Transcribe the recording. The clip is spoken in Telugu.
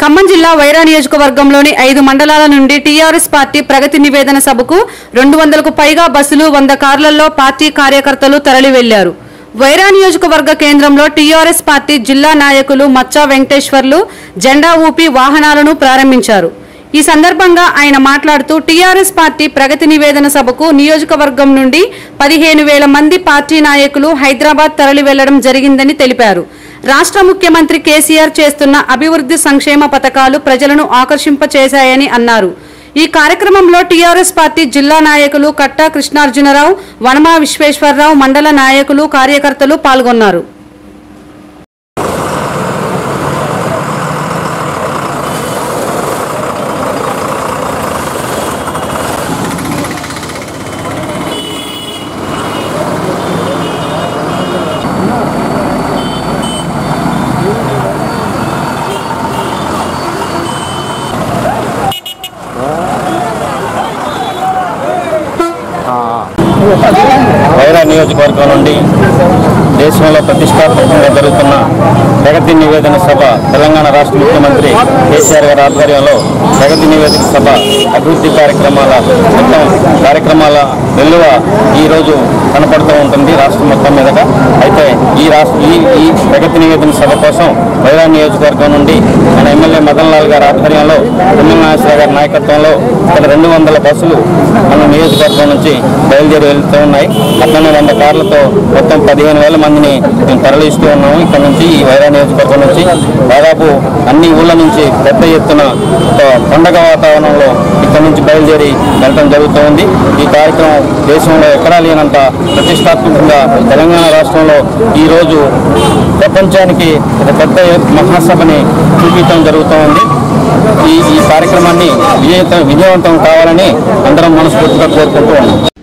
ఖమ్మం జిల్లా వైరా నియోజకవర్గంలోని ఐదు మండలాల నుండి టీఆర్ఎస్ పార్టీ ప్రగతి నివేదన సభకు రెండు వందలకు పైగా బస్సులు వంద కార్లలో పార్టీ కార్యకర్తలు తరలి వెళ్లారు వైరా నియోజకవర్గ కేంద్రంలో టీఆర్ఎస్ పార్టీ జిల్లా నాయకులు మచ్చా వెంకటేశ్వర్లు జెండా ఊపి వాహనాలను ప్రారంభించారు ఈ సందర్భంగా ఆయన మాట్లాడుతూ టీఆర్ఎస్ పార్టీ ప్రగతి నివేదన సభకు నియోజకవర్గం నుండి పదిహేను వేల మంది పార్టీ నాయకులు హైదరాబాద్ తరలి వెళ్లడం జరిగిందని తెలిపారు రాష్ట్ర ముఖ్యమంత్రి కేసీఆర్ చేస్తున్న అభివృద్ధి సంక్షేమ పథకాలు ప్రజలను ఆకర్షింపచేశాయని అన్నారు ఈ కార్యక్రమంలో టీఆర్ఎస్ పార్టీ జిల్లా నాయకులు కట్టా కృష్ణార్జునరావు వనమా విశ్వేశ్వరరావు మండల నాయకులు కార్యకర్తలు పాల్గొన్నారు వైరా నియోజకవర్గం నుండి దేశంలో ప్రతిష్టాత్మకంగా జరుగుతున్న ప్రగతి నివేదన సభ తెలంగాణ రాష్ట్ర ముఖ్యమంత్రి కేసీఆర్ గారి ఆధ్వర్యంలో ప్రగతి నివేదిక సభ అభివృద్ధి కార్యక్రమాల మొత్తం కార్యక్రమాల వెలువ ఈరోజు కనపడుతూ ఉంటుంది రాష్ట్రం మొత్తం మీదగా అయితే ఈ రాష్ట్ర ఈ ఈ ప్రగతి నివేదన సభ కోసం వైరా నియోజకవర్గం నుండి మన ఎమ్మెల్యే మదన్ లాల్ గారి ఆధ్వర్యంలో ఎమ్మెల్యే నాగేశ్వర గారి నాయకత్వంలో ఇక్కడ రెండు వందల బస్సులు మన నియోజకవర్గం నుంచి బయలుదేరి వెళ్తూ ఉన్నాయి అట్లనే వంద కార్లతో మొత్తం పదిహేను వేల మందిని మేము తరలిస్తూ ఉన్నాము ఇక్కడ నుంచి ఈ వైరా నియోజకవర్గం నుంచి దాదాపు అన్ని ఊళ్ళ నుంచి పెద్ద ఎత్తున ఒక పండగ వాతావరణంలో ఇక్కడ నుంచి బయలుదేరి వెళ్ళడం జరుగుతూ ఉంది ఈ కార్యక్రమం దేశంలో ఎక్కడా లేనంత ప్రతిష్టాత్మకంగా తెలంగాణ రాష్ట్రంలో ఈరోజు ప్రపంచానికి ఒక పెద్ద మహాసభని చూపించడం జరుగుతూ ఉంది ఈ ఈ కార్యక్రమాన్ని విజయవంతం విజయవంతం కావాలని అందరం మనస్ఫూర్తిగా కోరుకుంటూ ఉన్నాం